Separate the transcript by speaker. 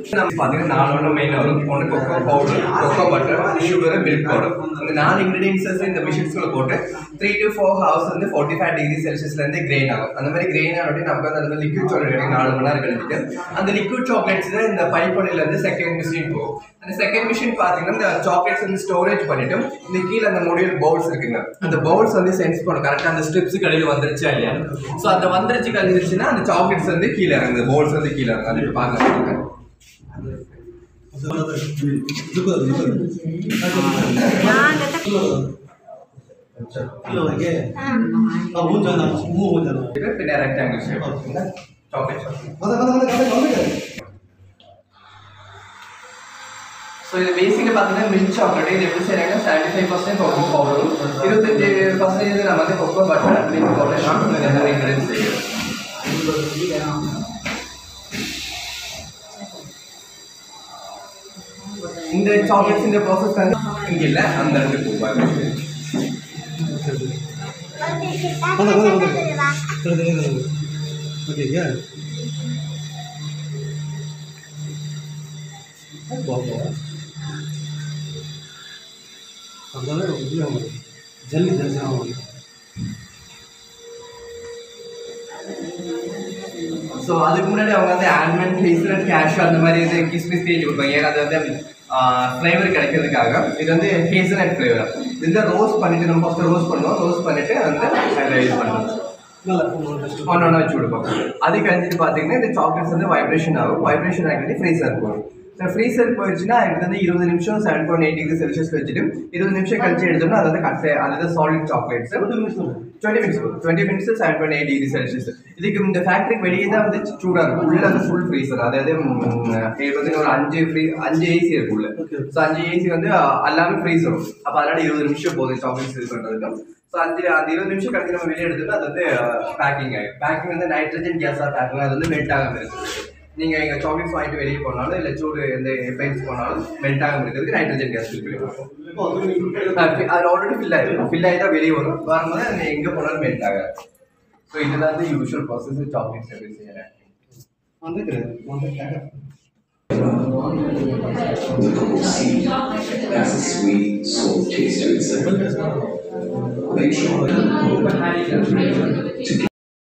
Speaker 1: நம்ம பார்த்தீங்கன்னா நாலு மெயின் வரும் ஒன்று cocoa powder cocoa butter sugar milk powder இந்த நாலு இன்கிரீடியன்ஸஸ் இந்த மிஷின்ஸ்குள்ள போட்டு த்ரீ டு ஃபோர் ஹவர்ஸ் வந்து ஃபார்ட்டி ஃபைவ் டிகிரி செல்சியஸ்லேருந்து கிரெயின் ஆகும் அந்த மாதிரி கிரெயின் ஆகிட்டு நமக்கு வந்து அந்த லிக்விட் சாக்லேட் நாலு மணி நேரம் கழிஞ்சிட்டு அந்த லிக்விட் சாக்லேட்ஸ் தான் இந்த பைப்பொடியிலேருந்து செகண்ட் மிஷின் போகும் அந்த செகண்ட் மிஷின் பார்த்தீங்கன்னா இந்த சாக்லேட்ஸ் வந்து ஸ்டோரேஜ் பண்ணிட்டு இந்த கீழே அந்த முடியல் பவுல்ஸ் இருக்குங்க அந்த பவுல்ஸ் வந்து சென்ஸ் பண்ணும் கரெக்டாக அந்த ஸ்ட்ரிப்ஸ் கடையில் வந்துருச்சா இல்லையா ஸோ அந்த வந்துருச்சு கழிஞ்சிருச்சுன்னா அந்த சாக்லேட்ஸ் வந்து கீழே இறங்குது பவுல்ஸ் வந்து கீழே இறங்குது அது பார்க்கலாம் പിന്നെ റെക്ടാംഗിൾ ഷേപ്പ് ചോക്ലേറ്റ് ஸோ இது பேசிக்காக பார்த்தீங்கன்னா மில்க் சாக்லேட் இது எப்படி செய்யறாங்க செவன்டி ஃபைவ் பர்சன்ட் கொக்கோ பவுடரும் இருபத்தஞ்சு பர்சன்டேஜ் நம்ம வந்து கொக்கோ பட்டர் மில்க் பவுடர் எல்லாமே இன்க்ரீடியன்ஸ் செய்யணும் இந்த சாக்லேட்ஸ் இந்த ப்ராசஸ் வந்து இங்கே இல்லை அந்த இடத்துக்கு போவாங்க
Speaker 2: ओके क्या बहुत बहुत अंदर में जल्दी जल्दी आओगे
Speaker 1: ஸோ அதுக்கு முன்னாடி அவங்க வந்து ஆல்மண்ட் ஹேசல்நட் கேஷ்யூ அந்த மாதிரி இது கிஸ்மிஸ் தேடி கொடுப்பாங்க ஏன்னா அது வந்து ஃப்ளேவர் கிடைக்கிறதுக்காக இது வந்து ஹேசல்நட் ஃப்ளேவர் இந்த ரோஸ் பண்ணிட்டு நம்ம ஃபஸ்ட்டு ரோஸ் பண்ணுவோம் ரோஸ் பண்ணிட்டு வந்து அதில் இது பண்ணுவோம்
Speaker 2: நல்லா
Speaker 1: ஒன்று ஒன்று வச்சு கொடுப்போம் அது கழிஞ்சிட்டு பார்த்தீங்கன்னா இந்த சாக்லேட்ஸ் வந்து வைப்ரேஷன் ஆகும் வைப்ரேஷன் ஆகிட்டு ஃப்ரீசர் போகும் ஸோ ஃப்ரீசர் போயிடுச்சுன்னா அதுக்கு வந்து இருபது நிமிஷம் seven point eight degree Celsius வச்சுட்டு இருபது நிமிஷம் கழிச்சு எடுத்தோம்னா அது வந்து கட் அது solid chocolates twenty minutes twenty minutes seven point eight degree Celsius இதுக்கு இந்த ஃபேக்ட்ரிக்கு வெளியே தான் வந்து சூடாக இருக்கும் உள்ள வந்து ஃபுல் ஃப்ரீசர் அதாவது ம், இது வந்து ஒரு அஞ்சு ஃப்ரீ அஞ்சு ஏசி இருக்கு உள்ள ஸோ அஞ்சு ஏசி வந்து அஹ், எல்லாமே ஃப்ரீஸ் வரும் அப்போ அதனால இருபது நிமிஷம் போகுது சாக்லேட்ஸ் இது பண்ணுறதுக்கு ஸோ அஞ்சு அந்த இருபது நிமிஷம் கழிச்சு நம்ம வெளியே எடுத்துட்டு அது வந்து பேக்கிங் ஆகும் பேக்கிங் வந்து நைட்ரஜன் கேஸாக பேக்கிங் அது வந்து மெல்ட் ஆகாமல் இருக்குது நீங்கள் எங்கள் சாக்லேட்ஸ் வாங்கிட்டு வெளியே போனாலும் இல்லை சூடு எந்த எஃபெக்ட்ஸ் போனாலும் மெல்ட் ஆகாமல் இருக்கிறதுக்கு நைட்ரஜன் கேஸ் ஃபில் பண்ணி அது ஆல்ரெடி ஃபில் ஆகிடும் ஃபில் ஆகி தான் வெளியே வரும் வரும்போது அது எங்கே போனாலும் மெல்ட் ஆகாது ஸோ இதுதான் வந்து யூஷுவல் ப்ராசஸ் சாக்லேட்ஸ் எப்படி செய்யறேன்
Speaker 2: வந்துக்கிறேன் வந்துட்டாங்க
Speaker 3: The cocoa seed has a sweet, salt taste to it. Make sure that you put to